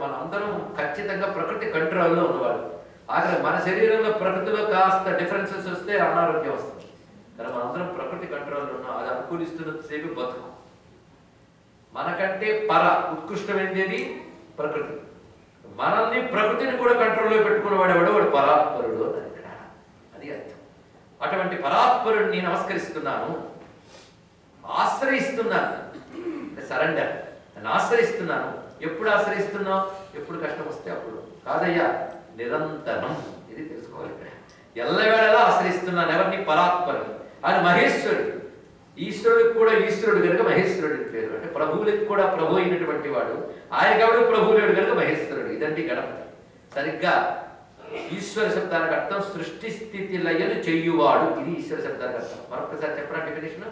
మనందరం ఖచ్చితంగా ప్రకృతి కంట్రోల్లో ఉన్నవాడు ఆఖరి మన శరీరంలో ప్రకృతిలో కాస్త డిఫరెన్సెస్ వస్తే అనారోగ్యం వస్తుంది కానీ మనందరం ప్రకృతి కంట్రోల్లో ఉన్నాం అది అనుకూలిస్తున్నంతసేపు బతుకు మనకంటే పర ఉత్కృష్టమైనది ఏది? ప్రకృతి మనల్ని ప్రకృతిని కూడా కంట్రోల్లో పెట్టుకున్నవాడు ఎవడు వాడు పరాత్పరుడు అని ఇక్కడ అది అర్థం అటువంటి పరాత్పరుడిని నమస్కరిస్తున్నాను ఆశ్రయిస్తున్నాను సరెండర్ నేను ఆశ్రయిస్తున్నాను ఎప్పుడు ఆశ్రయిస్తున్నావు ఎప్పుడు కష్టం వస్తే అప్పుడు కాదయ్యా నిరంతరం ఇది తెలుసుకోవాలి ఇక్కడ ఎల్లవేళలా ఆశ్రయిస్తున్నాను ఎవరిని పరాత్పరుడు ఆయన మహేశ్వరుడు ఈశ్వరుడికి కూడా ఈశ్వరుడు కనుక మహేశ్వరుడి పేరు అంటే ప్రభువులకు కూడా ప్రభు అయినటువంటి వాడు ఆయన కాబట్టి ప్రభు లేడు కనుక మహేశ్వరుడు ఇదండి గణపతి సరిగ్గా ఈశ్వర శబ్దానికి అర్థం సృష్టి స్థితి లయలు చెయ్యువాడు ఇది ఈశ్వర శబ్దానికి అర్థం మరొకసారి చెప్పరా డెఫినేషన్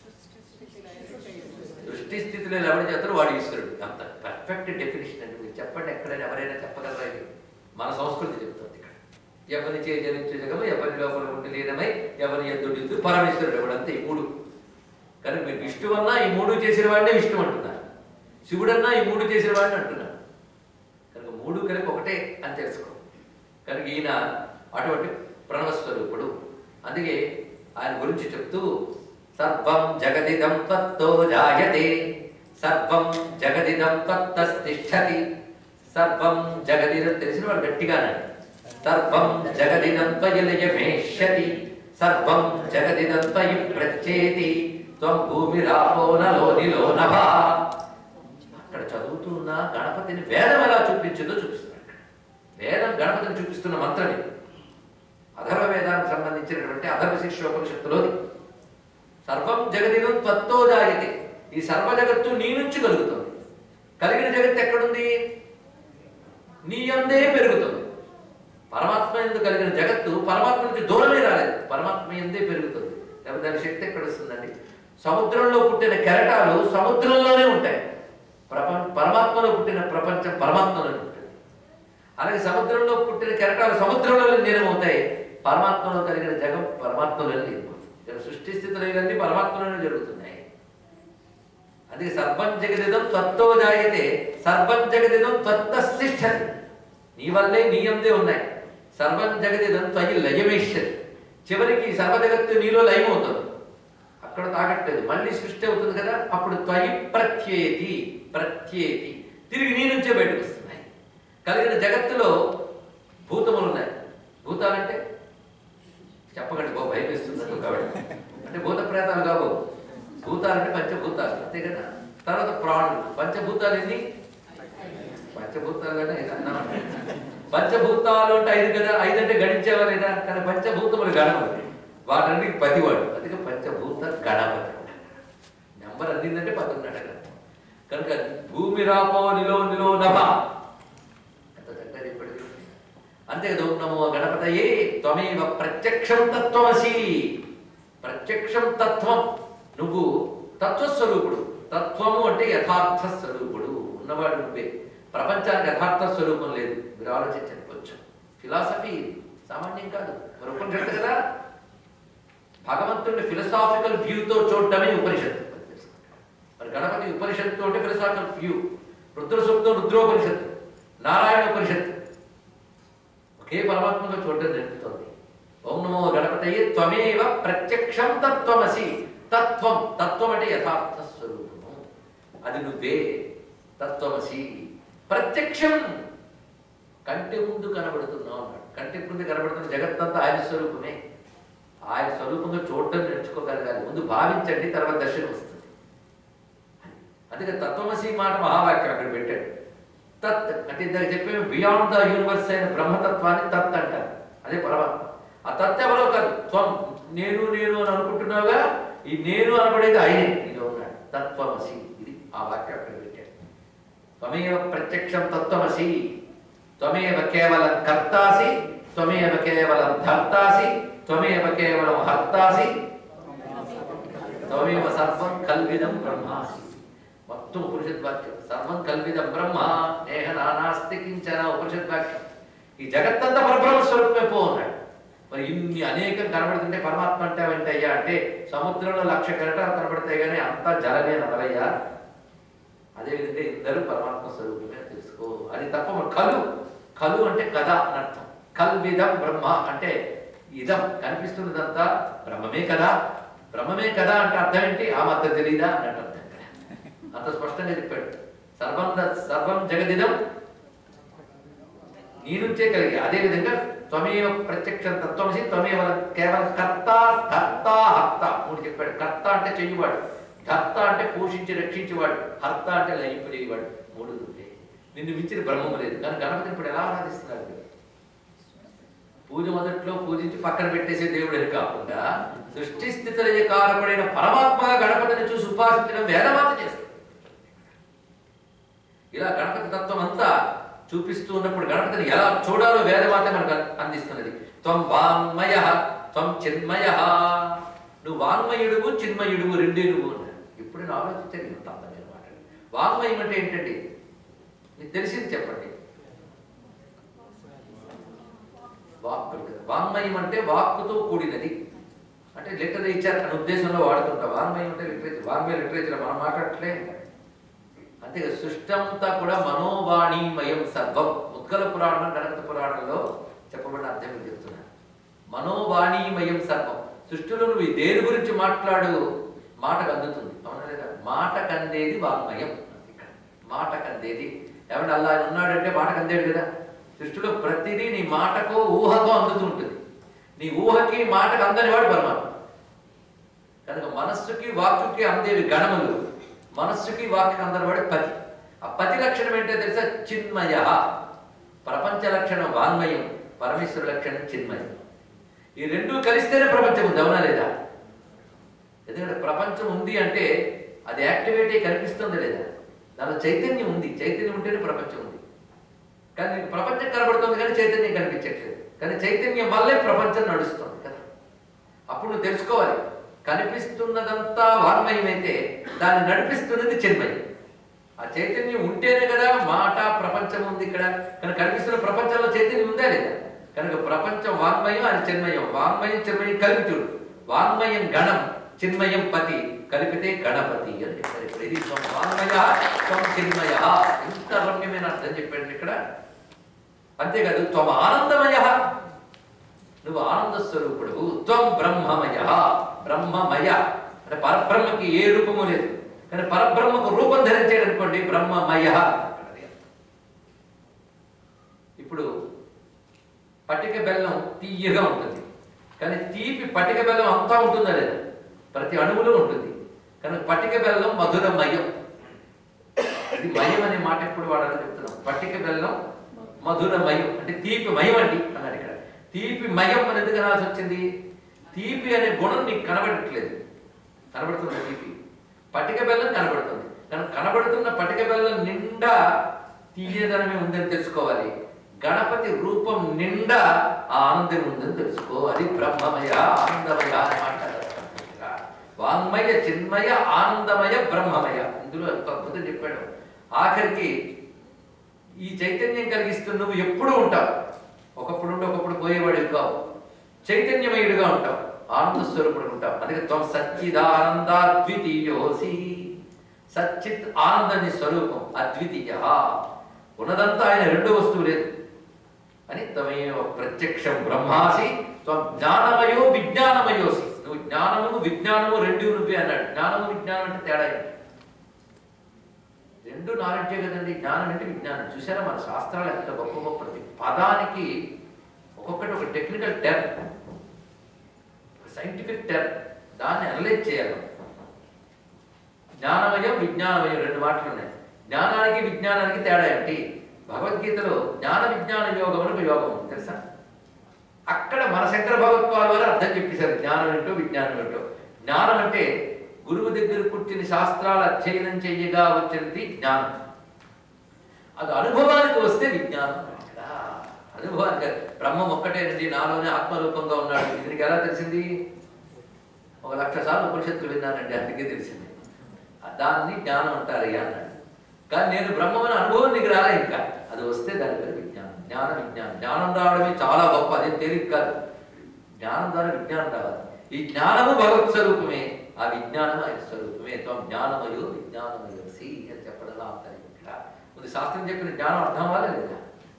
సృష్టి స్థితిలో ఎవరు చేస్తారో వాడు ఈశ్వరుడు అంత పర్ఫెక్ట్ డెఫినేషన్ అండి మీరు చెప్పండి ఎక్కడైనా ఎవరైనా చెప్పగలరా ఇది మన సంస్కృతి చెప్తుంది ఇక్కడ ఎవరి చే జనించు జగము ఎవరి లోపల ఉండి లీనమై ఎవరి ఎద్దుడిద్దు పరమేశ్వరుడు ఎవడు అంతే ఈ మూడు కానీ మీరు విష్ణు అన్నా ఈ మూడు చేసిన వాడినే విష్ణు అంటున్నారు శివుడన్నా ఈ మూడు చేసిన వాడిని అంటున్నారు కనుక మూడు కలిపి ఒకటే అని తెలుసుకో కనుక ఈయన అటువంటి ప్రణవస్వరూపుడు అందుకే ఆయన గురించి చెప్తూ సర్వం జగదిదం త్వత్తో జాయతే సర్వం జగదిదం త్వత్తస్థిష్టతి సర్వం జగదిదం తెలిసిన వాడు గట్టిగానండి సర్వం జగదిదం త్వయలయమేష్యతి సర్వం జగదిదం త్వయి ప్రచ్చేతి త్వం భూమిరాపో నలో నిలో నభా అక్కడ చదువుతున్న గణపతిని వేదం ఎలా చూపించిందో చూపిస్తున్నాడు ఇక్కడ. వేదం గణపతిని చూపిస్తున్న మంత్రమే అధర్వ వేదానికి సంబంధించినటువంటి అధర్వ శిక్షోపనిషత్తులోది సర్వం జగదినం త్వత్తో జాయతే ఈ సర్వ జగత్తు నీ నుంచి కలుగుతుంది కలిగిన జగత్తు ఎక్కడుంది నీ అందే పెరుగుతుంది పరమాత్మ ఎందు కలిగిన జగత్తు పరమాత్మ నుంచి దూరమే రాలేదు పరమాత్మ ఎందే పెరుగుతుంది లేకపోతే దాని శక్తి ఎక్కడ వస్తుందండి సముద్రంలో పుట్టిన కెరటాలు సముద్రంలోనే ఉంటాయి ప్రపంచ పరమాత్మలో పుట్టిన ప్రపంచం పరమాత్మలోనే ఉంటుంది అలాగే సముద్రంలో పుట్టిన కెరటాలు సముద్రంలో లీనమవుతాయి పరమాత్మలో కలిగిన జగం పరమాత్మలో లీనమవుతుంది ఇక్కడ సృష్టి స్థితులు ఇవన్నీ పరమాత్మలోనే జరుగుతున్నాయి అది సర్వం జగదిదం త్వత్తో జాయతే సర్వం జగదిదం త్వత్తస్థిష్టతి నీ వల్లే నీ అందే ఉన్నాయి సర్వం జగదిదం త్వయి లయమేష్యతి చివరికి ఈ సర్వ జగత్తు నీలో లయమవుతుంది అక్కడ తాగట్లేదు మళ్ళీ సృష్టి అవుతుంది కదా అప్పుడు త్వయి ప్రత్యేతి ప్రత్యేతి తిరిగి నీ నుంచే బయటకు వస్తున్నాయి కలిగిన జగత్తులో భూతములు ఉన్నాయి భూతాలంటే చెప్పకండి బాబు భయపిస్తున్నట్టు కాబట్టి అంటే భూత ప్రేతాలు కావు భూతాలంటే పంచభూతాలు అంతే కదా తర్వాత ప్రాణులు పంచభూతాలు ఎన్ని పంచభూతాలు అంటే ఐదు అన్నాం పంచభూతాలు అంటే ఐదు కదా ఐదు అంటే గణించేవా లేదా కానీ పంచభూతములు గణములు వాటన్నిటికి పదివాడు అందుకే పంచభూత గణపతి నెంబర్ అందిందంటే పది ఉన్నాడు అక్కడ కనుక భూమి రాపో నిలో నిలో నభ ఎంత చక్కగా చెప్పాడు చూడండి. అంతే కదా ఓం నమో గణపతయే త్వమేవ ప్రత్యక్షం తత్వమసి ప్రత్యక్షం తత్వం నువ్వు తత్వస్వరూపుడు తత్వము అంటే యథార్థ స్వరూపుడు ఉన్నవాడు నువ్వే ప్రపంచానికి యథార్థ స్వరూపం లేదు మీరు ఆలోచించండి కొంచెం ఫిలాసఫీ సామాన్యం కాదు మరి ఉపనిషత్తు కదా భగవంతుడిని ఫిలసాఫికల్ వ్యూతో చూడటమే ఉపనిషత్తు మరి గణపతి ఉపనిషత్తు అంటే ఫిలసాఫికల్ వ్యూ రుద్ర సూక్తం రుద్రోపనిషత్తు నారాయణ ఉపనిషత్తు ఒకే పరమాత్మగా చూడటం జరుగుతుంది ఓం నమో గణపతయే త్వమేవ ప్రత్యక్షం తత్వమసి తత్వం తత్వం అంటే యథార్థ స్వరూపము అది నువ్వే తత్వమసి ప్రత్యక్షం కంటి ముందు కనబడుతున్నావు అన్నాడు కంటి ముందు కనబడుతున్న జగత్తంతా ఆయన స్వరూపమే ఆయన స్వరూపంగా చూడటం నేర్చుకోగలగాలి ముందు భావించండి తర్వాత దర్శనం వస్తుంది అందుకే తత్వమసి మాట మహావాక్యం అక్కడ పెట్టాడు తత్ అంటే ఇందాక చెప్పే బియాండ్ ద యూనివర్స్ అయిన బ్రహ్మతత్వాన్ని తత్ అంటారు అదే పరమాత్మ ఆ తత్ ఎవరో కాదు త్వం నేను నేను అని అనుకుంటున్నావుగా ఈ నేను అనబడేది ఆయనే ఇది ఉన్నాడు తత్వమసి ఇది ఆ వాక్యం అక్కడ పెట్టాడు త్వమేవ ప్రత్యక్షం తత్వమసి త్వమేవ కేవలం కర్తాసి త్వమేవ కేవలం ధర్తాసి త్వమేవ కేవలం హర్తాసి త్వమేవ సర్వం కల్విదం బ్రహ్మాసి మొత్తం ఉపనిషత్ వాక్యం సర్వం కల్విదం బ్రహ్మ నేహ నానాస్తి కించన ఉపనిషత్ వాక్యం ఈ జగత్తంతా పరబ్రహ్మ స్వరూపమే పో ఉన్నాడు మరి ఇన్ని అనేకం కనబడుతుంటే పరమాత్మ అంటే ఏంటయ్యా అంటే సముద్రంలో లక్ష కెరటాలు కనబడతాయి కానీ అంతా జలమే నడవయ్యా అదేవిధంగా ఇద్దరు పరమాత్మ స్వరూపమే అని తెలుసు తెలుసుకో అది తప్ప మరి కలు కలు అంటే కథ అని అర్థం కల్విదం బ్రహ్మ అంటే ఇదం కనిపిస్తున్నదంతా బ్రహ్మమే కదా బ్రహ్మమే కదా అంటే అర్థం ఏంటి ఆ మాత్రం తెలీదా అన్నట్టు అర్థం ఇక్కడ అంత స్పష్టంగా చెప్పాడు సర్వం ద- సర్వం జగదిదం నీ నుంచే కలిగి అదేవిధంగా త్వమేవ ప్రత్యక్ష తత్వమసి త్వమేవ కేవలం కర్త ధర్త హర్త మూడు చెప్పాడు కర్త అంటే చెయ్యవాడు ధర్త అంటే పోషించి రక్షించేవాడు హర్త అంటే లయింపజేయవాడు మూడు ఉంటే నిన్ను మించిన బ్రహ్మం లేదు కానీ గణపతిని ఇప్పుడు ఎలా ఆరాధిస్తున్నారు మీరు? పూజ మొదట్లో పూజించి పక్కన పెట్టేసే దేవుడని కాకుండా సృష్టి స్థితులయ కారకుడైన పరమాత్మగా గణపతిని చూసి ఉపాసించడం వేదమాత చేస్తుంది ఇలా గణపతి తత్వం అంతా చూపిస్తూ ఉన్నప్పుడు గణపతిని ఎలా చూడాలో వేదమాత మనకు అందిస్తున్నది త్వం వాంగ్మయ త్వం చిన్మయ నువ్వు వాంగ్మయుడువు చిన్మయుడువు రెండే నువ్వు అన్నాడు ఇప్పుడు నేను ఆలోచించాను ఇంత అందమైన మాట వాంగ్మయం అంటే ఏంటండి మీకు తెలిసింది చెప్పండి వాక్కు వాంగ్మయం అంటే వాక్కుతో కూడినది అంటే లిటరేచర్ అనే ఉద్దేశంలో వాడుతుంటాం వాంగ్మయం అంటే లిటరేచర్ వాంగ్మయ లిటరేచర్ మనం మాట్లాడట్లే అంతే కదా, సృష్టి అంతా కూడా మనోవాణీమయం సర్వం ఉత్కల పురాణం గణపతి పురాణంలో చెప్పబడిన అర్థం మీకు చెప్తున్నా మనోవాణీమయం సర్వం సృష్టిలో నువ్వు దేని గురించి మాట్లాడు మాటకు అందుతుంది అవునా లేదా మాటకు అందేది వాంగ్మయం ఇక్కడ మాటకు అందేది ఏమంటే అలా ఆయన ఉన్నాడంటే మాటకు అందేడు కదా సృష్టిలో ప్రతిదీ నీ మాటకు ఊహకు అందుతూ ఉంటుంది నీ ఊహకి మాటకు అందని వాడు పరమాత్మ కనుక మనస్సుకి వాక్కుకి అందేవి గణములు మనస్సుకి వాక్కి అందరవాడి పతి ఆ పతి లక్షణం ఏంటో తెలుసా చిన్మయ ప్రపంచ లక్షణం వాంగ్మయం పరమేశ్వర లక్షణం చిన్మయం ఈ రెండు కలిస్తేనే ప్రపంచం ఉంది అవునా లేదా ఎందుకంటే ప్రపంచం ఉంది అంటే అది యాక్టివేట్ అయి కనిపిస్తుంది లేదా దానిలో చైతన్యం ఉంది చైతన్యం ఉంటేనే ప్రపంచం ఉంది కానీ నీకు ప్రపంచం కనబడుతుంది కానీ చైతన్యం కనిపించట్లేదు కానీ చైతన్యం వల్లే ప్రపంచం నడుస్తుంది కదా అప్పుడు నువ్వు తెలుసుకోవాలి కనిపిస్తున్నదంతా వాంగ్మయం అయితే దాన్ని నడిపిస్తున్నది చిన్మయం ఆ చైతన్యం ఉంటేనే కదా మాట ప్రపంచం ఉంది ఇక్కడ కానీ కనిపిస్తున్న ప్రపంచంలో చైతన్యం ఉందా లేదా కనుక ప్రపంచం వాంగ్మయం అది చిన్మయం వాంగ్మయం చిన్మయం కలిపి చూడు వాంగ్మయం గణం చిన్మయం పతి కలిపితే గణపతి అని చెప్పారు ఇక్కడ ఇది త్వం వాంగ్మయ త్వం చిన్మయ ఇంత రమ్యమైన అర్థం చెప్పాడు ఇక్కడ అంతేకాదు త్వం ఆనందమయ నువ్వు ఆనంద స్వరూపుడు త్వం బ్రహ్మమయ బ్రహ్మమయ అంటే పరబ్రహ్మకి ఏ రూపము లేదు కానీ పరబ్రహ్మకు రూపం ధరించాడు అనుకోండి బ్రహ్మమయ ఇప్పుడు పటిక బెల్లం తీయగా ఉంటుంది కానీ తీపి పటిక బెల్లం అంతా ఉంటుందా లేదా ప్రతి అణువులో ఉంటుంది కానీ పటిక బెల్లం మధురమయం ఇది మయం అనే మాట ఎప్పుడు వాడాలని చెప్తున్నాం పట్టిక బెల్లం మధురమయం అంటే తీపి మయం అండి అన్నాడు ఇక్కడ తీపి మయం అని ఎందుకు అనాల్సి వచ్చింది తీపి అనే గుణం నీకు కనబడట్లేదు కనబడుతుంది తీపి పట్టిక బెల్లం కనబడుతుంది కానీ కనబడుతున్న పట్టిక బెల్లం నిండా తీయదనమే ఉందని తెలుసుకోవాలి గణపతి రూపం నిండా ఆ ఆనందం ఉందని తెలుసుకో అది బ్రహ్మమయ ఆనందమయ అని మాట్లాడారు వాంగ్మయ చిన్మయ ఆనందమయ బ్రహ్మమయ ఇందులో ఎంత అద్భుతం చెప్పాడు ఆఖరికి ఈ చైతన్యం కలిగిస్తున్న నువ్వు ఎప్పుడూ ఉంటావు ఒకప్పుడు ఉండి ఒకప్పుడు పోయేవాడివి కావు చైతన్యమయుడిగా ఉంటావు ఆనంద స్వరూపుడు ఉంటావు అందుకే త్వం సచ్చిదానంద అద్వితీయోసి సచ్చిత్ ఆనందని స్వరూపం అద్వితీయ ఉన్నదంతా ఆయన రెండో వస్తువు లేదు అని తమేవ ప్రత్యక్షం బ్రహ్మాసి త్వం జ్ఞానమయో విజ్ఞానమయోసి నువ్వు జ్ఞానము విజ్ఞానము రెండు నువ్వే అన్నాడు జ్ఞానము విజ్ఞానం అంటే తేడా ఏంటి రెండు నాలెడ్జే కదండి జ్ఞానం అంటే విజ్ఞానం చూసారా మన శాస్త్రాలు ఎంత గొప్ప గొప్ప ప్రతి పదానికి ఒక్కొక్కటి ఒక టెక్నికల్ టర్మ్ సైంటిఫిక్ టర్మ్ దాన్ని అనలైజ్ చేయాలి జ్ఞానమయం విజ్ఞానమయం రెండు మాటలు ఉన్నాయి జ్ఞానానికి విజ్ఞానానికి తేడా ఏంటి భగవద్గీతలో జ్ఞాన విజ్ఞాన యోగం అని ఒక యోగం ఉంది తెలుసా అక్కడ మన శంకర భగవత్వాల వారు అర్థం చెప్పేశారు జ్ఞానం ఏంటో విజ్ఞానం ఏంటో జ్ఞానం అంటే గురువు దగ్గర కూర్చుని శాస్త్రాలు అధ్యయనం చెయ్యగా వచ్చినది జ్ఞానం అది అనుభవానికి వస్తే విజ్ఞానం అక్కడ అనుభవానికి బ్రహ్మం ఒక్కటేనండి నాలోనే ఆత్మరూపంగా ఉన్నాడు ఇది నీకు ఎలా తెలిసింది ఒక లక్ష సార్లు ఉపనిషత్తులు విన్నానండి అందుకే తెలిసింది దాన్ని జ్ఞానం అంటారయ్యా అన్నాడు కానీ నేను బ్రహ్మమైన అనుభవం నీకు రాలే ఇంకా అది వస్తే దాని పేరు విజ్ఞానం జ్ఞాన విజ్ఞానం జ్ఞానం రావడమే చాలా గొప్ప అదేం తేలిక కాదు జ్ఞానం ద్వారా విజ్ఞానం రావాలి ఈ జ్ఞానము భగవత్ స్వరూపమే ఆ విజ్ఞానము ఆయన స్వరూపమే త్వం జ్ఞానమయో విజ్ఞానమయోసి అని చెప్పడం ఆంతర్యం ఇక్కడ ముందు శాస్త్రం చెప్పిన జ్ఞానం అర్థం అవ్వాలి లేదా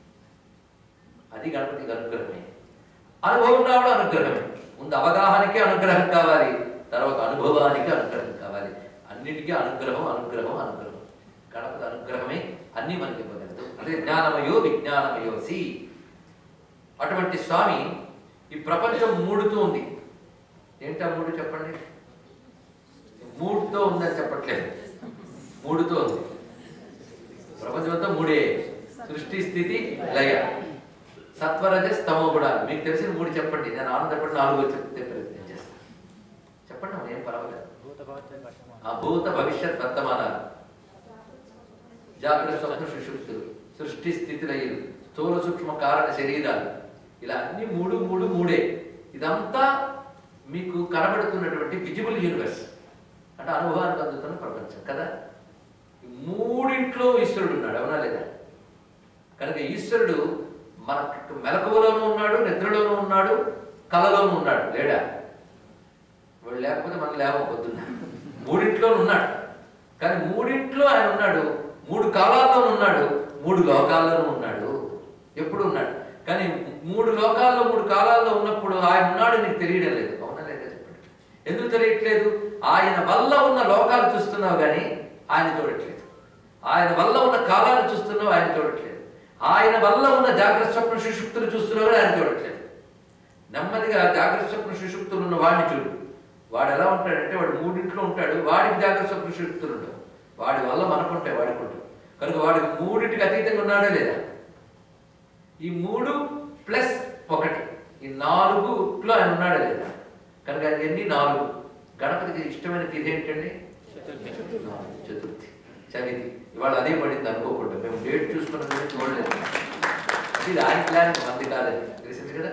అది గణపతికి అనుగ్రహమే అనుభవం రావడం అనుగ్రహమే ముందు అవగాహనకి అనుగ్రహం కావాలి తర్వాత అనుభవానికి అనుగ్రహం కావాలి అన్నిటికీ అనుగ్రహం అనుగ్రహం అనుగ్రహం గణపతి అనుగ్రహమే అన్నీ మనకి ఇవ్వగలదు అదే జ్ఞానమయో విజ్ఞానమయోసి అటువంటి స్వామి ఈ ప్రపంచం మూడుతో ఉంది ఏంటా మూడు చెప్పండి మూడుతో ఉందని చెప్పట్లేదు మూడుతో ఉంది ప్రపంచమంతా మూడే సృష్టి స్థితి లయ సత్వరజ స్తమో కూడా మీకు తెలిసిన మూడు చెప్పండి నేను ఆనందపడి నాలుగో చెప్తే ప్రయత్నం చేస్తాను చెప్పండి అమ్మ, ఏం పర్వాలేదు ఆ భూత భవిష్యత్ వర్తమానాలు జాగ్రత్త స్వప్న సుషుప్తులు సృష్టి స్థితి లయలు స్థూల సూక్ష్మ కారణ శరీరాలు ఇలా అన్ని మూడు మూడు మూడే ఇదంతా మీకు కనబడుతున్నటువంటి విజిబుల్ యూనివర్స్ అంటే అనుభవానికి అందుతున్న ప్రపంచం కదా ఈ మూడింట్లో ఈశ్వరుడు ఉన్నాడు అవునా లేదా కనుక ఈశ్వరుడు మన మెలకువలోనూ ఉన్నాడు నిద్రలోనూ ఉన్నాడు కలలోనూ ఉన్నాడు లేడా వాడు లేకపోతే మనం లేవ పొద్దున్న మూడింట్లో ఉన్నాడు కానీ మూడింట్లో ఆయన ఉన్నాడు మూడు కాలాల్లోనూ ఉన్నాడు మూడు లోకాల్లోనూ ఉన్నాడు ఎప్పుడు ఉన్నాడు కానీ మూడు లోకాల్లో మూడు కాలాల్లో ఉన్నప్పుడు ఆయన ఉన్నాడు నీకు తెలియడం లేదు అవునా లేదా చెప్పండి ఎందుకు తెలియట్లేదు ఆయన వల్ల ఉన్న లోకాలు చూస్తున్నావు కానీ ఆయన చూడట్లేదు ఆయన వల్ల ఉన్న కాలాలు చూస్తున్నావు ఆయన చూడట్లేదు ఆయన వల్ల ఉన్న జాగ్రత్త స్వప్న సుషుప్తులు చూస్తున్నావు కానీ ఆయన చూడట్లేదు నెమ్మదిగా జాగ్రత్త స్వప్న సుషుప్తులు ఉన్న వాడిని చూడు వాడు ఎలా ఉంటాడంటే వాడు మూడింట్లో ఉంటాడు వాడికి జాగ్రత్త స్వప్న సుషుప్తులు ఉండవు వాడి వల్ల మనకుంటాయి వాడికి ఉంటాయి కనుక వాడికి మూడింటికి అతీతంగా ఉన్నాడా లేదా ఈ మూడు ప్లస్ ఒకటి ఈ నాలుగులో ఆయన ఉన్నాడా లేదా కనుక ఆయన ఎన్ని నాలుగు గణపతికి ఇష్టమైన తిథి ఏంటండి నాలుగు, చతుర్థి చవితి ఇవాళ అదే పడింది అనుకోకుండా మేము డేట్ చూసుకున్న గురించి చూడలేదు ఇది ఆయన ప్లాన్ మంది కాలేదు తెలిసింది కదా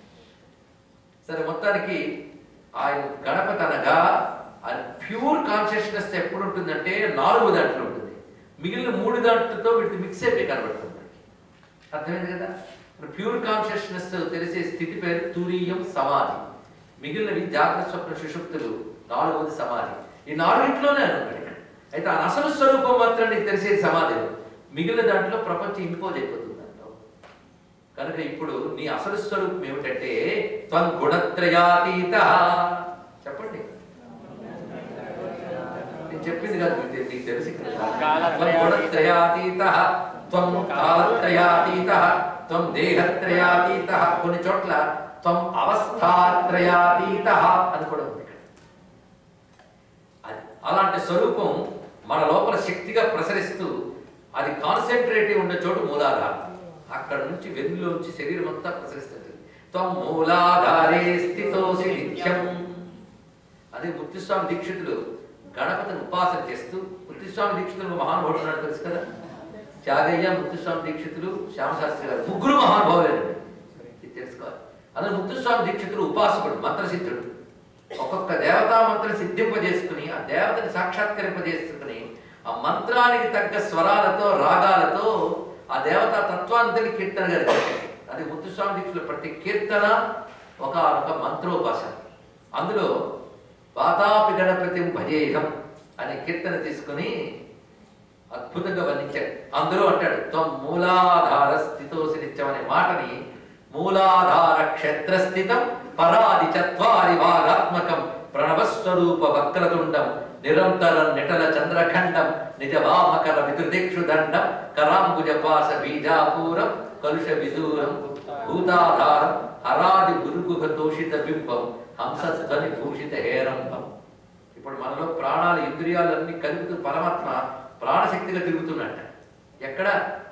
సరే మొత్తానికి ఆయన గణపతి అనగా ఆయన ప్యూర్ కాన్షియస్నెస్ ఎప్పుడు ఉంటుందంటే నాలుగు దాంట్లో ఉంటుంది మిగిలిన మూడు దాంట్లతో వీటి మిక్స్ అయిపోయి కనబడుతుంది అర్థమైంది కదా ఇప్పుడు ప్యూర్ కాన్షియస్నెస్ తెలిసే స్థితి పేరు తురీయం సమాధి మిగిలినవి జాగ్రత్త స్వప్న సుషుప్తులు నాలుగవది సమాధి ఈ నాలుగింట్లోనే ఆయన ఉన్నాడు ఇక్కడ. అయితే ఆ అసలు స్వరూపం మాత్రం నీకు తెలిసేది సమాధిలో మిగిలిన దాంట్లో ప్రపంచం ఇంపోజ్ అయిపోతుంది అంటావు కనుక ఇప్పుడు నీ అసలు స్వరూపం ఏమిటంటే త్వం గుణత్రయాతీత చెప్పండి నేను చెప్పింది కాదు మీకు తె- మీకు తెలిసి త్వం గుణత్రయాతీత త్వం కాలత్రయాతీత త్వం దేహత్రయాతీత కొన్ని చోట్ల త్వం అవస్థాత్రయాతీత అని కూడా ఉంది ఇక్కడ అది అలాంటి స్వరూపం మన లోపల శక్తిగా ప్రసరిస్తూ అది కాన్సన్ట్రేటివ్ ఉన్న చోటు మూలాధారం అక్కడ నుంచి వెన్నులోంచి శరీరం అంతా ప్రసరిస్తుంది త్వం మూలాధారే స్థితోసి నిత్యం అదే ముత్తుస్వామి దీక్షితులు గణపతిని ఉపాసన చేస్తూ ముత్తుస్వామి దీక్షితులు మహానుభావుడు ఉన్నాడు తెలుసు కదా త్యాగయ్య ముత్తుస్వామి దీక్షితులు శ్యామశాస్త్రి గారు ముగ్గురు మహానుభావులేనండి ఇది తెలుసుకోవాలి అందులో ముత్తుస్వామి దీక్షితులు ఉపాసకుడు మంత్రసిద్ధుడు ఒక్కొక్క దేవతా మంత్రం సిద్ధింపజేసుకుని ఆ దేవతని సాక్షాత్కరింపజేసుకుని ఆ మంత్రానికి తగ్గ స్వరాలతో రాగాలతో ఆ దేవతా తత్వాన్ని కీర్తన గారి అది ముత్తుస్వామి దీక్షలో ప్రతి కీర్తన ఒక ఒక మంత్రోపాసన అందులో వాతాపి గణపతి భజేహం అనే కీర్తన తీసుకుని అద్భుతంగా వర్ణించాడు అందులో అంటాడు త్వం మూలాధార స్థితోసి నిత్యం అనే మాటని మూలాధార క్షేత్రస్థితం పరాది చత్వారి భాగాత్మకం ప్రణవస్వరూప వక్రతుండం నిరంతరం నిటల చంద్రఖండం నిజ వామకర విదృదిక్షు దండం కరాంబుజ పాస బీజాపూరం కలుష విదూరం భూతాధారం హరాది గురుగుహ తోషిత బింబం హంసధ్వని భూషిత హేరంబం ఇప్పుడు మనలో ప్రాణాలు ఇంద్రియాలన్నీ కలుపుతూ పరమాత్మ ప్రాణశక్తిగా తిరుగుతున్నట్ట ఎక్కడ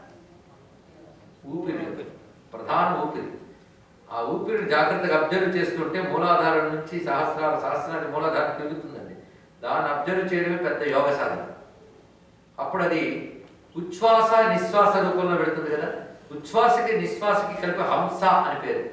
ఊపిరి ప్రధాన ఊపిరి ఆ ఊపిరిని జాగ్రత్తగా అబ్జర్వ్ చేస్తుంటే మూలాధారం నుంచి సహస్రాల సహస్రానికి మూలాధారం తిరుగుతుందండి దాన్ని అబ్జర్వ్ చేయడమే పెద్ద యోగ సాధన అప్పుడు అది ఉచ్ఛ్వాస నిశ్వాస రూపంలో పెడుతుంది కదా ఉచ్ఛ్వాసకి నిశ్వాసకి కలిపి హంస అని పేరు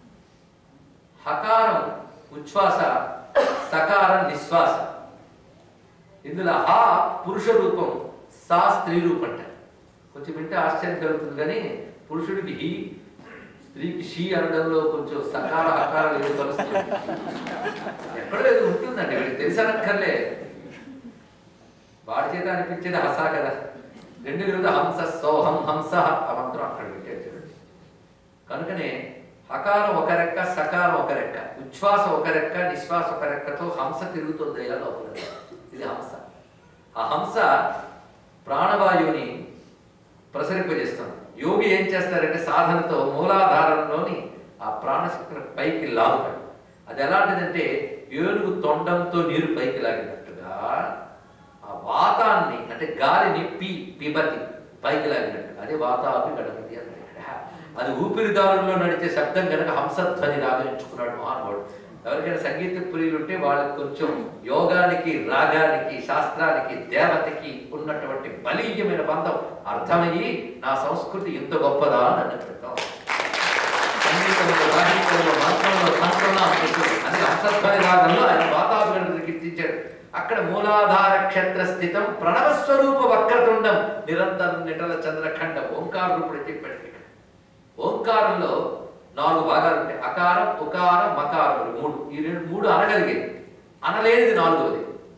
హకారం ఉచ్ఛ్వాస సకారం నిశ్వాస ఇందులో హ పురుష రూపం సా స్త్రీ రూపం అంట కొంచెం వింటే ఆశ్చర్యం కలుగుతుంది కానీ పురుషుడికి హి స్త్రీకి షీ అనడంలో కొంచెం సకార హకారం ఏదో కలుస్తుంది ఎక్కడో ఏదో ఉంటుందండి వీడికి తెలిసనక్కర్లే వాడి చేత అనిపించేది హసా కదా రెండు విరుద్ధ హంస సోహం హంస ఆ మంత్రం అక్కడ పెట్టారు చూడండి కనుకనే హకారం ఒక రెక్క సకారం ఒక రెక్క ఉచ్ఛ్వాస ఒక రెక్క నిశ్వాస ఒక రెక్కతో హంస తిరుగుతుంది ఇలా లోపల ఇది హంస ఆ హంస ప్రాణవాయువుని ప్రసరింపజేస్తుంది యోగి ఏం చేస్తారంటే సాధనతో మూలాధారంలోని ఆ ప్రాణశక్తిని పైకి లాగుతాడు అది ఎలాంటిదంటే ఏనుగు తొండంతో నీరు పైకి లాగినట్టుగా ఆ వాతాన్ని అంటే గాలిని పి పిబతి పైకి లాగినట్టు అదే వాతాపి గణపతి అన్నాడు ఇక్కడ అది ఊపిరిదారుల్లో నడిచే శబ్దం కనుక హంసధ్వని రాగలించుకున్నాడు మహానుభావుడు ఎవరికైనా సంగీత ప్రియులు ఉంటే వాళ్ళకి కొంచెం యోగానికి రాగానికి శాస్త్రానికి దేవతకి ఉన్నటువంటి బలీయమైన బంధం అర్థమయ్యి నా సంస్కృతి ఇంత గొప్పదా అని అన్నట్టు సంగీతంలో సాహిత్యంలో మంత్రంలో తంత్రంలో అనిపిస్తుంది అది హంసధ్వని రాగంలో ఆయన వాతావరణాన్ని కీర్తించాడు అక్కడ మూలాధార క్షేత్ర స్థితం ప్రణవ స్వరూప వక్రతుండం నిరంతరం నిటల చంద్రఖండం ఓంకార రూపుడు చెప్పాడు ఇక్కడ ఓంకారంలో నాలుగు భాగాలు ఉంటాయి అకారం ఉకారం మకారములు మూడు ఈ రెండు మూడు అనగలిగేది అనలేనిది నాలుగవది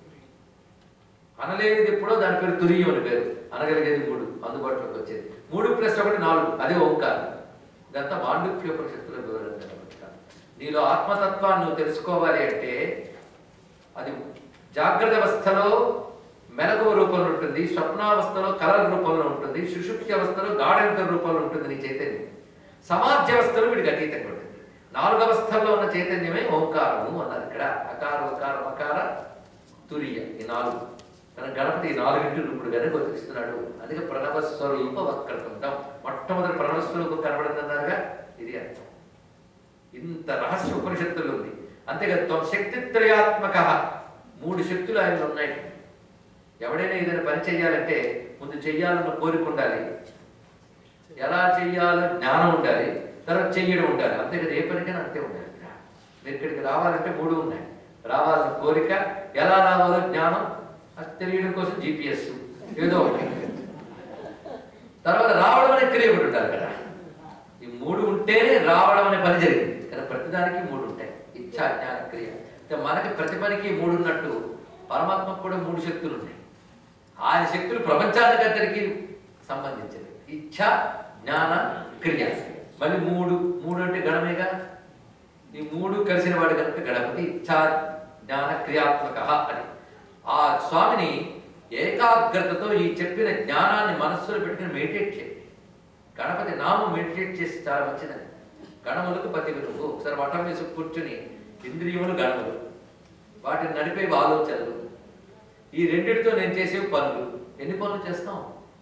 అనలేనిది ఎప్పుడో దాని పేరు తురియం అని పేరు అనగలిగేది మూడు అందుబాటులోకి వచ్చేది మూడు ప్లస్ ఒకటి నాలుగు అదే ఓంకారం ఇదంతా మాండుక్యోపనిషత్తుల వివరణ కనుక నీలో ఆత్మతత్వాన్ని నువ్వు తెలుసుకోవాలి అంటే అది జాగ్రత్త అవస్థలో మెలకువ రూపంలో ఉంటుంది స్వప్నావస్థలో కలల రూపంలో ఉంటుంది సుషుప్తి అవస్థలో గాఢంత రూపంలో ఉంటుంది నీ చైతన్యం సమాధ్య అవస్థలో వీడికి అతీతంగా ఉంటుంది నాలుగు అవస్థల్లో ఉన్న చైతన్యమే ఓంకారము అన్నారు ఇక్కడ అకార ఉకార మకార తురియ ఈ నాలుగు మన గణపతి ఈ నాలుగింటిని ఇప్పుడు కనుక గుర్తిస్తున్నాడు అందుకే ప్రణవ స్వరూప వక్రతుండం మొట్టమొదటి ప్రణవ స్వరూపం కనబడుతుందన్నారుగా ఇది అర్థం ఇంత రహస్య ఉపనిషత్తులు ఉంది అంతేకాదు త్వం శక్తిత్రయాత్మక మూడు శక్తులు ఆయనలో ఉన్నాయి ఎవడైనా ఏదైనా పని చేయాలంటే ముందు చెయ్యాలన్న కోరిక ఉండాలి ఎలా చెయ్యాలో జ్ఞానం ఉండాలి తర్వాత చెయ్యడం ఉండాలి అంతేకాదు ఏ పనికైనా అంతే ఉండాలి మీరు ఇక్కడికి రావాలంటే మూడు ఉన్నాయి రావాలని కోరిక ఎలా రావాలో జ్ఞానం అది తెలియడం కోసం జీపీఎస్ ఏదో ఒకటి తర్వాత రావడం అనే క్రియ ఒకటి ఉండాలి కదా ఈ మూడు ఉంటేనే రావడం అనే పని జరిగింది కదా ప్రతిదానికి మూడు ఉంటాయి ఇచ్ఛా జ్ఞాన క్రియ అంటే మనకి ప్రతి పనికి మూడు ఉన్నట్టు పరమాత్మకు కూడా మూడు శక్తులు ఉన్నాయి ఆయన శక్తులు ప్రపంచానికి అందరికీ సంబంధించినవి ఇచ్ఛ జ్ఞాన క్రియ మళ్ళీ మూడు మూడు అంటే గణమేగా ఈ మూడు కలిసిన వాడు కనుక గణపతి ఇచ్ఛా జ్ఞాన క్రియాత్మక అని ఆ స్వామిని ఏకాగ్రతతో ఈ చెప్పిన జ్ఞానాన్ని మనస్సులో పెట్టుకుని మెడిటేట్ చేయండి గణపతి నామం మెడిటేట్ చేసి చాలా మంచిదని గణములకు పతి వినువు ఒకసారి వటం వేసి కూర్చుని ఇంద్రియములు గణములు వాటిని నడిపే ఆలోచనలు ఈ రెండిటితో నేను చేసే పనులు ఎన్ని పనులు చేస్తాం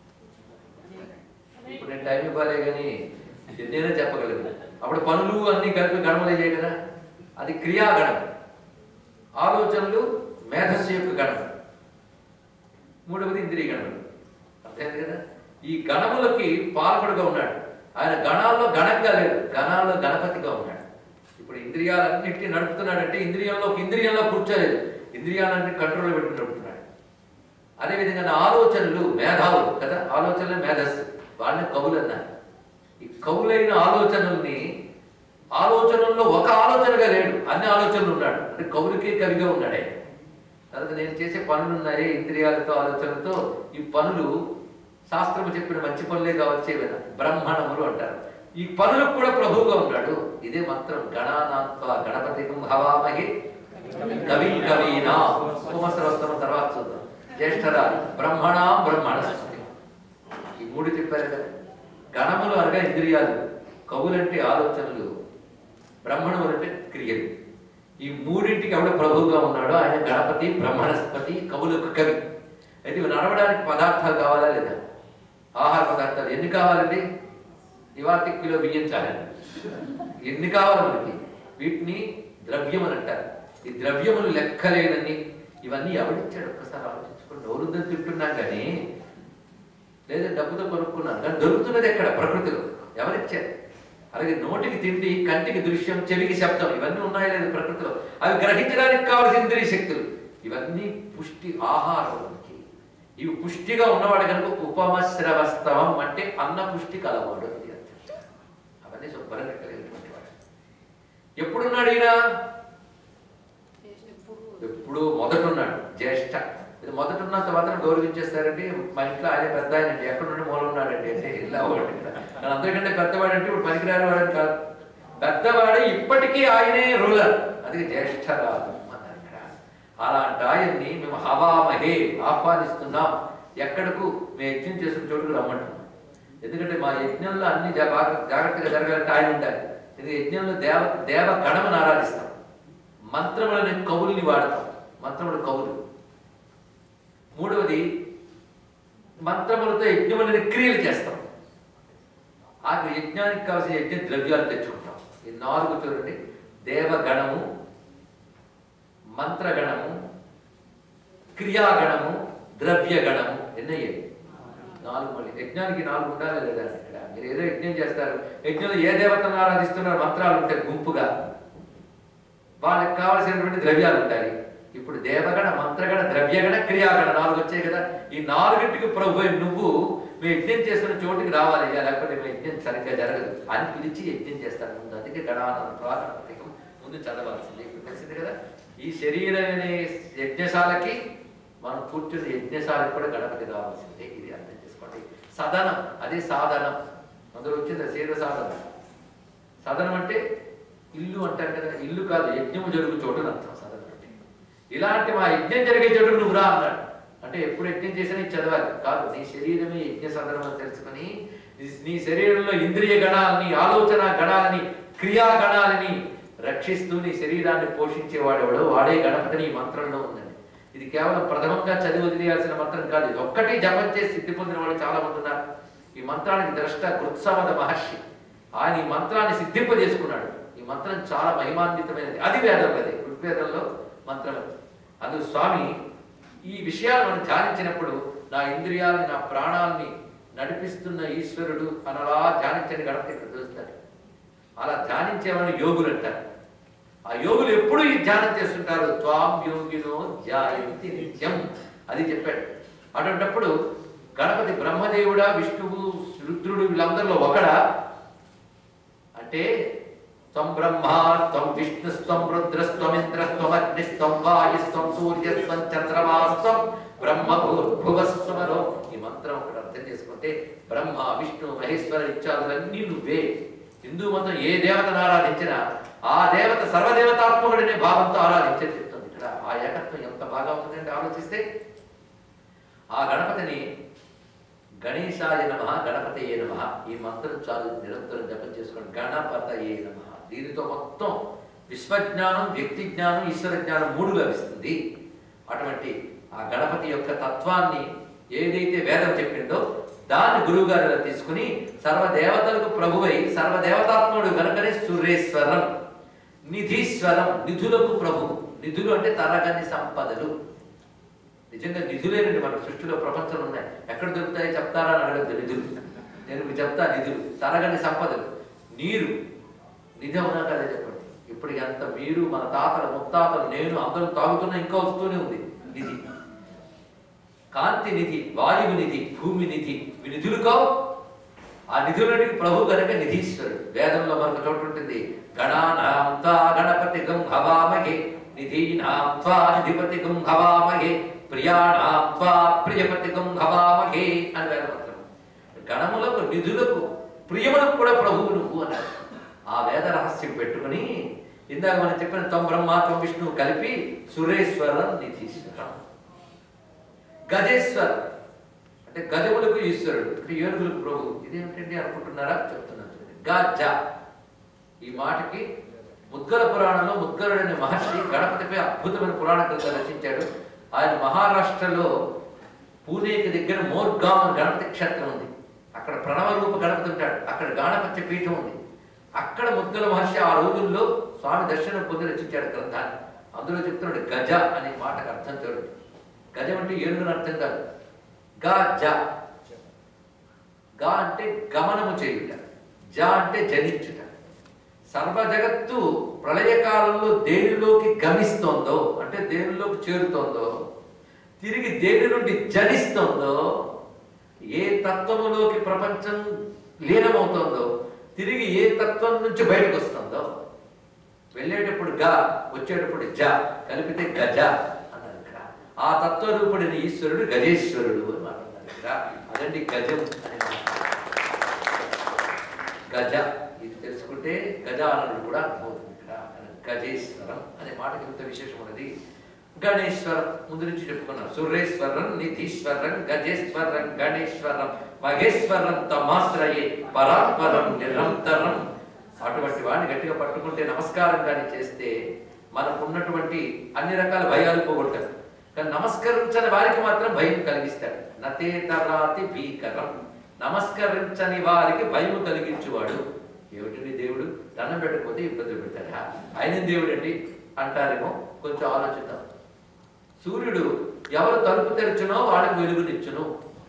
ఇప్పుడు నేను టైం ఇవ్వాలే కానీ నేనే చెప్పగలను అప్పుడు పనులు అన్ని కలిపి గణములే చేయ కదా అది క్రియాగణం ఆలోచనలు మేధస్సు యొక్క గణం మూడవది ఇంద్రియ గణములు అర్థమైంది కదా ఈ గణములకి పాలకుడుగా ఉన్నాడు ఆయన గణాల్లో గణంగా లేడు గణాల్లో గణపతిగా ఉన్నాడు ఇప్పుడు ఇంద్రియాలన్నింటినీ నడుపుతున్నాడంటే ఇంద్రియంలో ఒక ఇంద్రియంలో కూర్చోలేదు ఇంద్రియాలన్నీ కంట్రోల్లో పెట్టుకుని నడుపుతున్నాడు అదేవిధంగా నా ఆలోచనలు మేధావులు కదా ఆలోచనలు మేధస్సు వాళ్ళని కవులు అన్నారు ఈ కవులైన ఆలోచనల్ని ఆలోచనల్లో ఒక ఆలోచనగా లేడు అన్ని ఆలోచనలు ఉన్నాడు అంటే కవులకి కవిగా ఉన్నాడే తర్వాత నేను చేసే పనులు ఉన్నాయి ఇంద్రియాలతో ఆలోచనలతో ఈ పనులు శాస్త్రము చెప్పిన మంచి పనులే కావచ్చే కదా బ్రహ్మణములు అంటారు ఈ పనులకు కూడా ప్రభువుగా ఉన్నాడు ఇదే మంత్రం గణానాత్వ గణపతికం హవామహి కవి కవీనా ఉపమసరవస్తమం తర్వాత చూద్దాం జ్యేష్ఠరా బ్రహ్మణాం బ్రహ్మణస్పతి ఈ మూడు చెప్పారు కదా గణములు అనగా ఇంద్రియాలు కవులంటే ఆలోచనలు బ్రహ్మణములు అంటే క్రియలు ఈ మూడింటికి ఎవడ ప్రభువుగా ఉన్నాడో ఆయన గణపతి బ్రహ్మణస్పతి కవులకు కవి అయితే ఇవి నడవడానికి పదార్థాలు కావాలా లేదా ఆహార పదార్థాలు ఎన్ని కావాలండి ఇవాటి కిలో బియ్యం చాలండి ఎన్ని కావాలి మనకి వీటిని ద్రవ్యం అని అంటారు ఈ ద్రవ్యములు లెక్కలేనన్ని ఇవన్నీ ఎవడిచ్చాడు ఒక్కసారి ఆలోచించుకోండి నోరుందని తింటున్నాం కానీ లేదా డబ్బుతో కొనుక్కున్నాను కానీ దొరుకుతున్నది ఎక్కడ ప్రకృతిలో ఎవరిచ్చారు అలాగే నోటికి తిండి కంటికి దృశ్యం చెవికి శబ్దం ఇవన్నీ ఉన్నాయా లేదు ప్రకృతిలో అవి గ్రహించడానికి కావలసిన ఇంద్రియ శక్తులు ఇవన్నీ పుష్టి ఆహారం మనకి ఇవి పుష్టిగా ఉన్నవాడు కనుక ఉపమశ్రవస్తవం అంటే అన్న పుష్టి కలవాడు అది అర్థం. అవన్నీ శుభ్రంగా కలిగినటువంటి వాడు ఎప్పుడున్నాడు ఈయన ఎప్పుడు మొదట ఉన్నాడు జ్యేష్ఠ ఇది మొదట ఉన్నంత మాత్రం గౌరవించేస్తారండి మా ఇంట్లో ఆయన పెద్ద ఆయన అండి ఎక్కడ నుండి మూల ఉన్నాడండి అంటే ఇలా ఒకటి కానీ అందరికంటే పెద్దవాడు అంటే ఇప్పుడు పనికిరాని వాడని కాదు పెద్దవాడే ఇప్పటికీ ఆయనే రూలర్ అది జ్యేష్ఠ రాజు అన్నారు ఇక్కడ అలాంటి ఆయన్ని మేము హవామహే ఆహ్వానిస్తున్నాం ఎక్కడకు మేము యజ్ఞం చేసిన చోటుకు రమ్మంటున్నాం ఎందుకంటే మా యజ్ఞంలో అన్ని జా- బాగా జాగ్రత్తగా జరగాలంటే ఆయన ఉండాలి ఇది యజ్ఞంలో దేవ దేవ గణమును ఆరాధిస్తాం మంత్రములని కవుల్ని వాడతాం మంత్రములు కవులు మూడవది మంత్రములతో యజ్ఞములని క్రియలు చేస్తాం ఆ యజ్ఞానికి కావాల్సిన యజ్ఞ ద్రవ్యాలు తెచ్చుకుంటాం ఈ నాలుగు చూడండి దేవగణము మంత్రగణము క్రియాగణము ద్రవ్యగణము ఎన్నయ్యాయి నాలుగు మళ్ళీ యజ్ఞానికి నాలుగు ఉండాలి లేదా ఇక్కడ మీరు ఏదో యజ్ఞం చేస్తారు యజ్ఞంలో ఏ దేవతను ఆరాధిస్తున్నారు మంత్రాలు ఉంటాయి గుంపుగా వాళ్ళకి కావలసినటువంటి ద్రవ్యాలు ఉంటాయి ఇప్పుడు దేవగణ మంత్రగణ ద్రవ్యగణ క్రియాగణ నాలుగు వచ్చాయి కదా ఈ నాలుగింటికి ప్రభు నువ్వు మీ యజ్ఞం చేస్తున్న చోటుకి రావాలి అయ్యా, లేకపోతే మీ యజ్ఞం సరిగ్గా జరగదు అని పిలిచి యజ్ఞం చేస్తారు ముందు అందుకే గణానంద ప్రారంభికం ముందు చదవాల్సింది ఇప్పుడు తెలిసింది కదా ఈ శరీరం అనే యజ్ఞశాలకి మనం కూర్చుని యజ్ఞశాలకు కూడా గణపతి కావాల్సిందే ఇది అర్థం చేసుకోండి సదనం అదే సాధనం అందులో వచ్చింది శరీర సాధనం సదనం అంటే ఇల్లు అంటారు కదా ఇల్లు కాదు యజ్ఞము జరుగు చోటు అర్థం సదనం అంటే ఇలాంటి మా యజ్ఞం జరిగే చోటు నువ్వు రా అన్నాడు అంటే ఎప్పుడు యజ్ఞం చేసినా ఇది చదవాలి కాదు నీ శరీరమే యజ్ఞ సదనం అని తెలుసుకొని నీ- నీ శరీరంలో ఇంద్రియ గణాలని ఆలోచన గణాలని క్రియా గణాలని రక్షిస్తూ నీ శరీరాన్ని పోషించేవాడెవడో వాడే గణపతిని ఈ మంత్రంలో ఉందండి ఇది కేవలం ప్రథమంగా చదివి వదిలేయాల్సిన మంత్రం కాదు ఇది ఒక్కటి జపం చేసి సిద్ధి పొందిన వాళ్ళు చాలా మంది ఉన్నారు ఈ మంత్రానికి ద్రష్ట కృత్సవద మహర్షి ఆయన ఈ మంత్రాన్ని సిద్ధింపజేసుకున్నాడు ఈ మంత్రం చాలా మహిమాన్వితమైనది అది వేదం అది ఋగ్వేదంలో మంత్రం అది అందుకు స్వామి ఈ విషయాలు మనం ధ్యానించినప్పుడు నా ఇంద్రియాలని నా ప్రాణాల్ని నడిపిస్తున్న ఈశ్వరుడు అని అలా ధ్యానించని గణపతి ఇక్కడ తెలుస్తాడు అలా ధ్యానించేవాడిని యోగులు అంటారు ఆ యోగులు ఎప్పుడు ఈ ధ్యానం చేస్తుంటారు త్వాం యోగినో ధ్యాయంతి నిత్యం అది చెప్పాడు అటువంటప్పుడు గణపతి బ్రహ్మదేవుడా విష్ణువు రుద్రుడు వీళ్ళందరిలో ఒకడా అంటే త్వం బ్రహ్మ త్వం విష్ణుస్త్వం రుద్రస్త్వమింద్రస్త్వం అగ్నిస్త్వం వాయుస్త్వం సూర్యస్త్వం చంద్రమాస్త్వం బ్రహ్మ భూర్భువస్వమరో ఈ మంత్రం ఒకటి అర్థం చేసుకుంటే బ్రహ్మ విష్ణు మహేశ్వర ఇత్యాదులన్నీ నువ్వే హిందూ మతం ఏ దేవతను ఆరాధించినా ఆ దేవత సర్వదేవతాత్మకుడనే భావంతో ఆరాధించని చెప్తుంది ఇక్కడ ఆ ఏకత్వం ఎంత బాగా ఉంటుందంటే ఆలోచిస్తే ఆ గణపతిని గణేశాయ నమ గణపతయే నమ ఈ మంత్రం చాలు నిరంతరం జపం చేసుకోండి గణపతయే నమ దీనితో మొత్తం విశ్వజ్ఞానం వ్యక్తి జ్ఞానం ఈశ్వర జ్ఞానం మూడు లభిస్తుంది అటువంటి ఆ గణపతి యొక్క తత్వాన్ని ఏదైతే వేదం చెప్పిందో దాన్ని గురువు గారు ఇలా తీసుకుని సర్వదేవతలకు ప్రభువై సర్వదేవతాత్ముడు గనుకనే సురేశ్వరం నిధీశ్వరం నిధులకు ప్రభు నిధులు అంటే తరగని సంపదలు నిజంగా నిధులేనండి మన సృష్టిలో ప్రపంచంలో ఉన్నాయి ఎక్కడ దొరుకుతాయో చెప్తారా అని అడగద్దు నిధులు నేను మీకు చెప్తా నిధులు తరగని సంపదలు నీరు నిధి అవునా కదా చెప్పండి ఇప్పుడు ఎంత మీరు మన తాతలు ముత్తాతలు నేను అందరూ తాగుతున్నా ఇంకా వస్తూనే ఉంది నిధి కాంతి నిధి వాయువు నిధి భూమి నిధి ఇవి నిధులు కావు ఆ నిధులకి ప్రభు గనక నిధీశ్వరుడు వేదంలో మనకు చోటు ఉంటుంది గణానాం త్వా గణపతి గం హవామహే నిధీనాం త్వా నిధిపతి గం హవామహే ప్రియాణాం త్వా ప్రియపతి గం హవామహే అని వేదమంత్రం గణములకు నిధులకు ప్రియములకు కూడా ప్రభువు నువ్వు అన్నాడు ఆ వేద రహస్యం పెట్టుకుని ఇందాక మనం చెప్పిన త్వం బ్రహ్మ త్వం విష్ణువు కలిపి సురేశ్వరం నిధీశ్వరం గజేశ్వర్ అంటే గజములకు ఈశ్వరుడు అంటే ఏనుగులకు ప్రభు ఇదేమిటండి అనుకుంటున్నారా చెప్తున్నాను చూడండి. గజ ఈ మాటకి ముద్గల పురాణంలో ముద్గలుడు అనే మహర్షి గణపతిపై అద్భుతమైన పురాణ గ్రంథం రచించాడు ఆయన మహారాష్ట్రలో పూణేకి దగ్గర మోర్గాం అని గణపతి క్షేత్రం ఉంది అక్కడ ప్రణవ రూప గణపతి ఉంటాడు అక్కడ గాణపత్య పీఠం ఉంది అక్కడ ముద్గల మహర్షి ఆ రోజుల్లో స్వామి దర్శనం పొంది రచించాడు గ్రంథాన్ని అందులో చెప్తున్నాడు గజ అనే మాటకు అర్థం చూడండి గజం అంటే ఏనుగుని అర్థం కాదు గజ గా అంటే గమనము చేయుట జ అంటే జనించుట సర్వ జగత్తు ప్రళయకాలంలో దేనిలోకి గమిస్తోందో అంటే దేనిలోకి చేరుతోందో తిరిగి దేని నుండి జనిస్తోందో ఏ తత్వములోకి ప్రపంచం లీనమవుతోందో తిరిగి ఏ తత్వం నుంచి బయటకు వస్తుందో వెళ్ళేటప్పుడు గా వచ్చేటప్పుడు జ కలిపితే గజ అన్నారు ఇక్కడ ఆ తత్వరూపుడైన ఈశ్వరుడు గజేశ్వరుడు అని మాట్లాడారు ఇక్కడ అదండి గజం అనే మాట గజ ఇది తెలుసుకుంటే గజాననుడు కూడా అర్థమవుతుంది ఇక్కడ గజేశ్వరం అనే మాటకి ఇంత విశేషం ఉన్నది గణేశ్వరం ముందు నుంచి చెప్పుకున్నాం సురేశ్వరం నిధీశ్వరం గజేశ్వరం గణేశ్వరం మహేశ్వరం తమాశ్రయే పరాత్పరం నిరంతరం అటువంటి వాడిని గట్టిగా పట్టుకుంటే నమస్కారం కానీ చేస్తే మనకు ఉన్నటువంటి అన్ని రకాల భయాలు పోగొడతాడు కానీ నమస్కరించని వారికి మాత్రం భయం కలిగిస్తాడు నతే తరాతి భీకరం నమస్కరించని వారికి భయం కలిగించువాడు ఏమిటి దేవుడు దండం పెట్టకపోతే ఇబ్బంది పెడతాడా ఆయన దేవుడు అండి అంటారేమో కొంచెం ఆలోచిద్దాం సూర్యుడు ఎవరు తలుపు తెరచునో వాళ్ళకి వెలుగునిచ్చును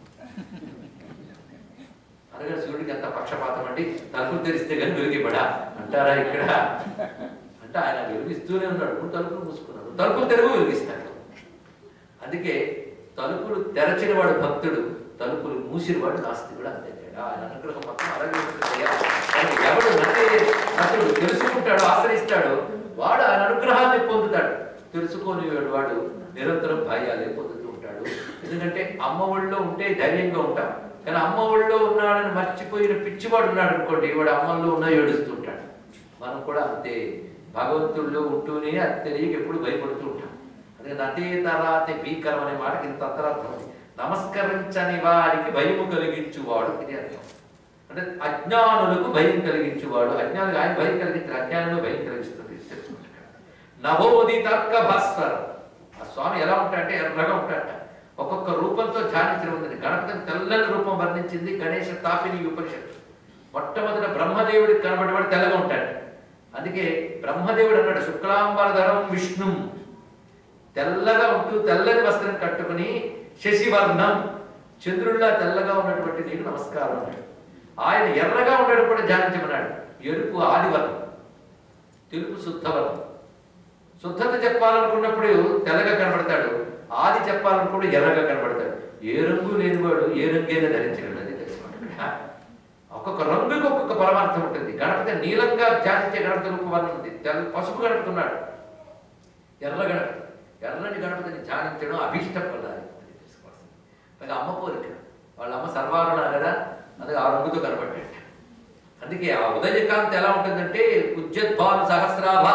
అనగా సూర్యుడికి ఎంత పక్షపాతం అండి తలుపులు తెరిస్తే కానీ వెలిగిపడా అంటారా ఇక్కడ అంటే ఆయన వెలిగిస్తూనే ఉన్నాడు నువ్వు తలుపులు మూసుకున్నాడు తలుపులు తెరువు వెలిగిస్తాడు అందుకే తలుపులు తెరచిన వాడు భక్తుడు తలుపులు మూసిన వాడు నాస్తికుడు అంతే తేడా. ఆయన అనుగ్రహం మొత్తం అలాగే ఉంటుంది అయ్యా. ఆయనకి ఎవడు నటే నటుడు తెలుసుకుంటాడో ఆశ్రయిస్తాడో వాడు ఆయన అనుగ్రహాన్ని పొందుతాడు తెలుసుకొని వాడు నిరంతరం భయాలే పొందుతూ ఉంటాడు ఎందుకంటే అమ్మ ఒళ్ళో ఉంటే ధైర్యంగా ఉంటాం కానీ అమ్మ ఒళ్ళో ఉన్నాడని మర్చిపోయిన పిచ్చివాడు ఉన్నాడు అనుకోండి వాడు అమ్మల్లో ఉన్నా ఏడుస్తూ ఉంటాడు మనం కూడా అంతే భగవంతుల్లో ఉంటూనే అది తెలియక ఎప్పుడు భయపడుతూ ఉంటాం అందుకే నతే తరాతి భీకరం అనే మాటకి ఇంత అంతరార్థం ఉంది నమస్కరించని వారికి భయము కలిగించువాడు ఇది అర్థం అంటే అజ్ఞానులకు భయం కలిగించువాడు అజ్ఞానులకు ఆయన భయం కలిగించారు అజ్ఞానంలో భయం కలిగిస్తుంది తెలుసుకుంటాడు నవోది తర్క భాస్వరం ఆ స్వామి ఎలా ఉంటాడంటే ఎర్రగా ఉంటాడట ఒక్కొక్క రూపంతో ధ్యానించడం ఉంది గణపతిని తెల్లని రూపం వర్ణించింది గణేష తాపిని ఉపనిషత్తు మొట్టమొదట బ్రహ్మదేవుడికి కనబడేవాడు తెల్లగా ఉంటాడు అందుకే బ్రహ్మదేవుడు అన్నాడు శుక్లాంబరధరం విష్ణు తెల్లగా ఉంటూ తెల్లని వస్త్రం కట్టుకుని శశివర్ణం చంద్రుల్లా తెల్లగా ఉన్నటువంటి నీకు నమస్కారం అన్నాడు ఆయన ఎర్రగా ఉండడం కూడా ధ్యానించమన్నాడు ఎరుపు ఆదివర్ణం తెలుపు శుద్ధవర్ణం శుద్ధత చెప్పాలనుకున్నప్పుడు తెల్లగా కనబడతాడు ఆది చెప్పాలనుకున్నప్పుడు ఎర్రగా కనబడతాడు ఏ రంగు లేనివాడు ఏ రంగైనా ధరించగలడు అది తెలుసుకోండి ఒక్కొక్క రంగుకి ఒక్కొక్క పరమార్థం ఉంటుంది గణపతి నీలంగా ధ్యానించే గణపతి రూప వర్ణం ఉంది తెల్ల పసుపు గణపతి ఉన్నాడు ఎర్ర గణపతి ఎర్రని గణపతిని ధ్యానించడం అభీష్టం పొందాలి అది తెలుసుకోవాల్సింది పైగా అమ్మ పోలిక వాళ్ళ అమ్మ సర్వారుణ కదా అందుకే ఆ రంగుతో కనబడ్డాడు అందుకే ఆ ఉదయకాంతి ఎలా ఉంటుందంటే ఉజ్జద్భాను సహస్రాభ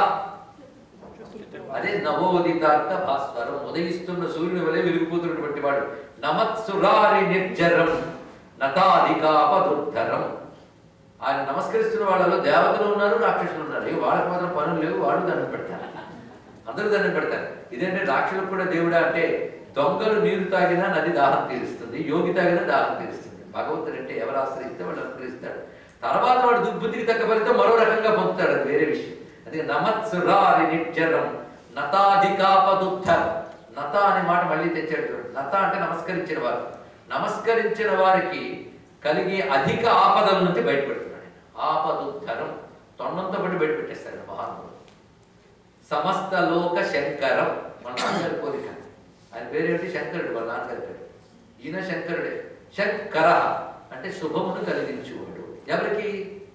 అదే నవోదితార్థ భాస్వరం ఉదయిస్తున్న సూర్యుని వలె వెలిగిపోతున్నటువంటి వాడు నమత్సురారి నిర్జరం నతాధికాపదుద్ధరం ఆయన నమస్కరిస్తున్న వాళ్ళలో దేవతలు ఉన్నారు రాక్షసులు ఉన్నారు ఏ వాళ్ళకి మాత్రం పనులు లేవు వాళ్ళు దండం పెడతారు అందరూ దండం పెడతారు ఇదేంటే రాక్షసులకు కూడా దేవుడా అంటే దొంగలు నీరు తాగినా నది దాహం తీరుస్తుంది యోగి తాగినా దాహం తీరుస్తుంది భగవంతుడు అంటే ఎవరు ఆశ్రయిస్తే వాళ్ళు అనుగ్రహిస్తాడు తర్వాత వాడు దుర్బుద్ధికి తగ్గ ఫలితం మరో రకంగా పొందుతాడు అది వేరే విషయం అదే నమత్సురారి నిర్జరం నతాధికాపదుద్ధరం నత అనే మాట మళ్ళీ తెచ్చాడు చూడండి. నత అంటే నమస్కరించిన వారు నమస్కరించిన వారికి కలిగే అధిక ఆపదల నుంచి బయటపెడుతున్నాడు ఆయన. ఆపదుద్ధరం తొండంతో పడి బయటపెట్టేస్తాడు మహానుభావుడు సమస్త లోక శంకరం మన నాన్నగారి కోరిక ఆయన పేరేంటి శంకరుడు వాళ్ళ నాన్నగారి పేరు ఈయన శంకరుడే శంకర అంటే శుభమును కలిగించువాడు ఎవరికి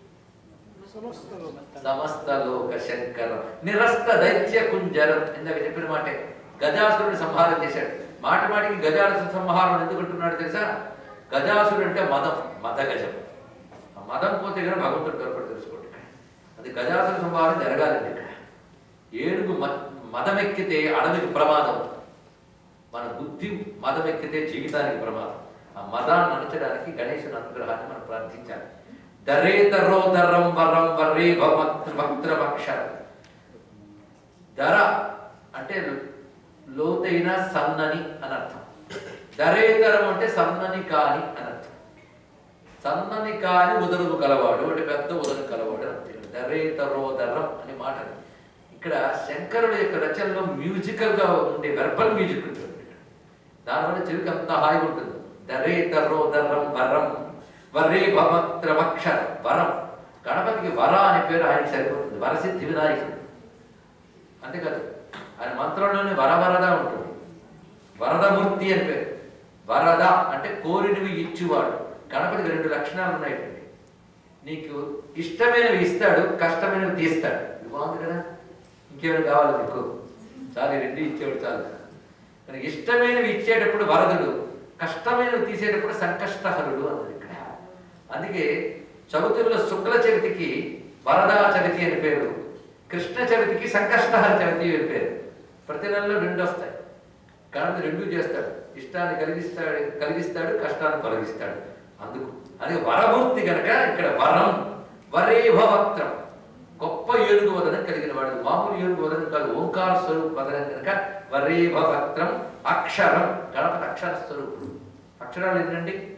సమస్త లోక శంకరం నిరస్త దైత్య కుంజరం ఇందాక చెప్పిన మాటే గజాసురుడు సంహారం చేశాడు మాట మాటికి గజాసురు సంహారం ఎందుకు అంటున్నాడు తెలుసా గజాసురుడు అంటే మదం మద గజం ఆ మదం పోతే కానీ భగవంతుడు దొరకడు తెలుసుకోండి అది గజాసుర సంహారం జరగాలండి ఇక్కడ ఏనుగు మ- మదమెక్కితే అడవికి ప్రమాదం మన బుద్ధి మదమెక్కితే జీవితానికి ప్రమాదం ఆ మదాన్ని అణచడానికి గణేశుని అనుగ్రహాన్ని మనం ప్రార్థించాలి దరేతరో దర్రం వరం వర్రే భక్త్రమక్షరం ధర అంటే లోతైన సన్నని అని అర్థం దరేతరం అంటే సన్నని కాని అని అర్థం సన్నని కాని ఉదరుగు కలవాడు అంటే పెద్ద ఉదరు కలవాడు అని అర్థం దరేతరోదరం అనే మాట ఇక్కడ శంకరుడు యొక్క రచనలో మ్యూజికల్ గా ఉండే వెర్బల్ మ్యూజిక్ ఉంటుంది దానివల్ల చెవికి అంత హాయిగా ఉంటుంది దరేతరోదరం వరం వర్రే భవత్రమక్షర వరం గణపతికి వర అనే పేరు ఆయనకి సరిపోతుంది వరసిద్ధి వినాయకుడు అంతేకాదు ఆయన మంత్రంలోనే వరవరద ఉంటుంది వరదమూర్తి అని పేరు వరద అంటే కోరినవి ఇచ్చువాడు గణపతికి రెండు లక్షణాలు ఉన్నాయండి నీకు ఇష్టమైనవి ఇస్తాడు కష్టమైనవి తీస్తాడు ఇది బాగుంది కదా ఇంకేమైనా కావాలి మీకు చాలు ఈ రెండు ఇచ్చేవాడు చాలు మనకి ఇష్టమైనవి ఇచ్చేటప్పుడు వరదుడు కష్టమైనవి తీసేటప్పుడు సంకష్టహరుడు అన్నది ఇక్కడ అందుకే చవితుల్లో శుక్ల చవితికి వరదా చవితి అని పేరు కృష్ణ చవితికి సంకష్టహర చవితి అని పేరు ప్రతి నెలలో రెండు వస్తాయి కాబట్టి రెండు చేస్తాడు ఇష్టాన్ని కలిగిస్తాడు కలిగిస్తాడు కష్టాన్ని తొలగిస్తాడు అందుకు అది వరమూర్తి గనక ఇక్కడ వరం వరేభవక్త్రం గొప్ప ఏనుగు వదనం కలిగిన వాడు మామూలు ఏనుగు వదనం కాదు ఓంకార స్వరూప వదనం కనుక వరేభవక్త్రం అక్షరం గణపతి అక్షర స్వరూపుడు అక్షరాలు ఏంటండి